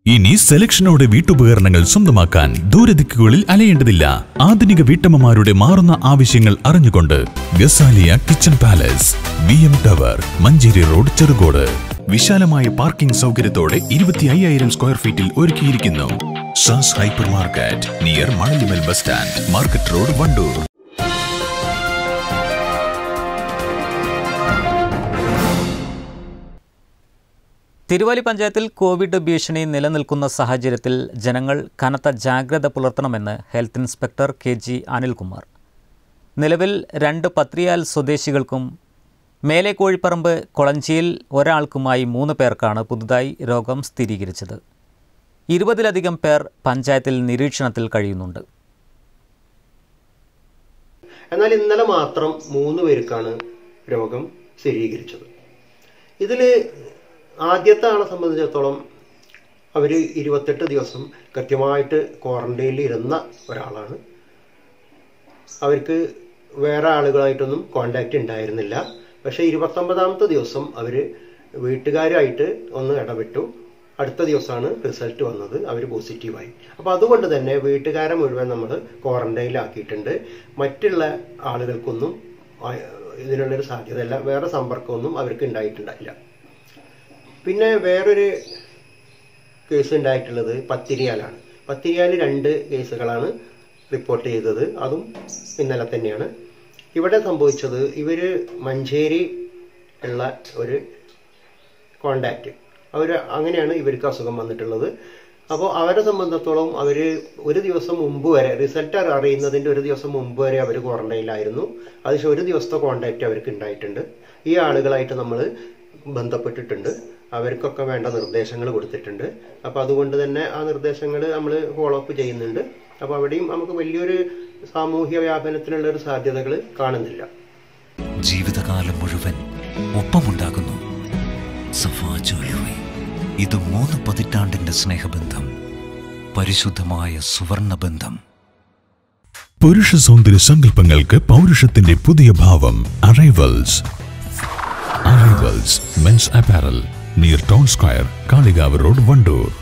ഇനി സെലക്ഷനോടെ വീട്ടുപകരണങ്ങൾ സ്വന്തമാക്കാൻ ദൂരദിക്കുകളിൽ അലയേണ്ടതില്ല ആധുനിക വീട്ടമ്മമാരുടെ മാറുന്ന ആവശ്യങ്ങൾ അറിഞ്ഞുകൊണ്ട് Gazaliya kitchen palace V M tower Manjeri road Cherukode വിശാലമായ പാർക്കിംഗ് സൗകര്യത്തോടെ ഇരുപത്തി അയ്യായിരം സ്ക്വയർ ഫീറ്റിൽ ഒരുക്കിയിരിക്കുന്നു Saas hypermarket near Manalimal bus stand market road Wandoor Thiruvali പഞ്ചായത്തിൽ കോവിഡ് ഭീഷണി നിലനിൽക്കുന്ന സാഹചര്യത്തിൽ ജനങ്ങൾ കനത്ത ജാഗ്രത പുലർത്തണമെന്ന് health inspector K G Anilkumar നിലവിൽ രണ്ട് പത്രിയാൽ സ്വദേശികൾക്കും മേലെ കോഴിപ്പറമ്പ് കൊളഞ്ചിയിൽ ഒരാൾക്കുമായി മൂന്ന് പേർക്കാണ് പുതുതായി രോഗം സ്ഥിരീകരിച്ചത് ഇരുപതിലധികം പേർ പഞ്ചായത്തിൽ നിരീക്ഷണത്തിൽ കഴിയുന്നുണ്ട് എന്നാൽ ഇന്നലെ മാത്രം മൂന്ന് പേർക്കാണ് രോഗം സ്ഥിരീകരിച്ചത് ഇതിൽ ആദ്യത്തെ ആളെ സംബന്ധിച്ചിടത്തോളം അവർ ഇരുപത്തെട്ട് ദിവസം കൃത്യമായിട്ട് ക്വാറന്റൈനിൽ ഇരുന്ന ഒരാളാണ് അവർക്ക് വേറെ ആളുകളായിട്ടൊന്നും കോണ്ടാക്റ്റ് ഉണ്ടായിരുന്നില്ല പക്ഷേ ഇരുപത്തൊമ്പതാമത്തെ ദിവസം അവർ വീട്ടുകാരായിട്ട് ഒന്ന് ഇടപെട്ടു അടുത്ത ദിവസമാണ് റിസൾട്ട് വന്നത് അവർ പോസിറ്റീവായി അപ്പോൾ അതുകൊണ്ട് തന്നെ വീട്ടുകാരെ മുഴുവൻ നമ്മൾ ക്വാറന്റൈനിലാക്കിയിട്ടുണ്ട് മറ്റുള്ള ആളുകൾക്കൊന്നും ആ, ഇതിനുള്ളൊരു സാധ്യതയല്ല വേറെ സമ്പർക്കമൊന്നും അവർക്ക് ഉണ്ടായിട്ടുണ്ടായില്ല പിന്നെ വേറൊരു കേസ് ഉണ്ടായിട്ടുള്ളത് പത്തിരിയാലാണ് പത്തിരിയാൽ രണ്ട് കേസുകളാണ് റിപ്പോർട്ട് ചെയ്തത് അതും ഇന്നലെ തന്നെയാണ് ഇവിടെ സംഭവിച്ചത് ഇവർ മഞ്ചേരി ഉള്ള ഒരു കോണ്ടാക്റ്റ് അവർ അങ്ങനെയാണ് ഇവർക്ക് അസുഖം വന്നിട്ടുള്ളത് അപ്പോൾ അവരെ സംബന്ധിച്ചിടത്തോളം അവർ ഒരു ദിവസം മുമ്പ് വരെ റിസൾട്ട് അറിയുന്നതിൻ്റെ ഒരു ദിവസം മുമ്പ് വരെ അവർ ക്വാറന്റൈനിലായിരുന്നു അതിന് ഒരു ദിവസത്തെ കോണ്ടാക്റ്റ് അവർക്ക് ഉണ്ടായിട്ടുണ്ട് ഈ ആളുകളായിട്ട് നമ്മൾ ബന്ധപ്പെട്ടിട്ടുണ്ട് അവർക്കൊക്കെ വേണ്ട നിർദ്ദേശങ്ങൾ കൊടുത്തിട്ടുണ്ട് അപ്പോൾ അതുകൊണ്ട് തന്നെ ആ നിർദ്ദേശങ്ങൾ നമ്മൾ ഫോളോ അപ്പ് ചെയ്യുന്നുണ്ട് അപ്പോൾ അവിടെയും നമുക്ക് വലിയൊരു സാമൂഹ്യ വ്യാപനത്തിനുള്ള ഒരു സാധ്യതകൾ കാണുന്നില്ല ജീവിതകാലം മുഴുവൻ ഒപ്പമുണ്ടാകുന്നു സഫാ ജ്വല്ലറി ഇത് മൂന്ന് പതിറ്റാണ്ടിന്റെ സ്നേഹബന്ധം പരിശുദ്ധമായ സുവർണ ബന്ധം പുരുഷ സൗന്ദര്യ സങ്കല്പങ്ങൾക്ക് പൗരുഷത്തിന്റെ പുതിയ ഭാവം arrivals arrivals men's apparel near town square Kalikavu road Wandoor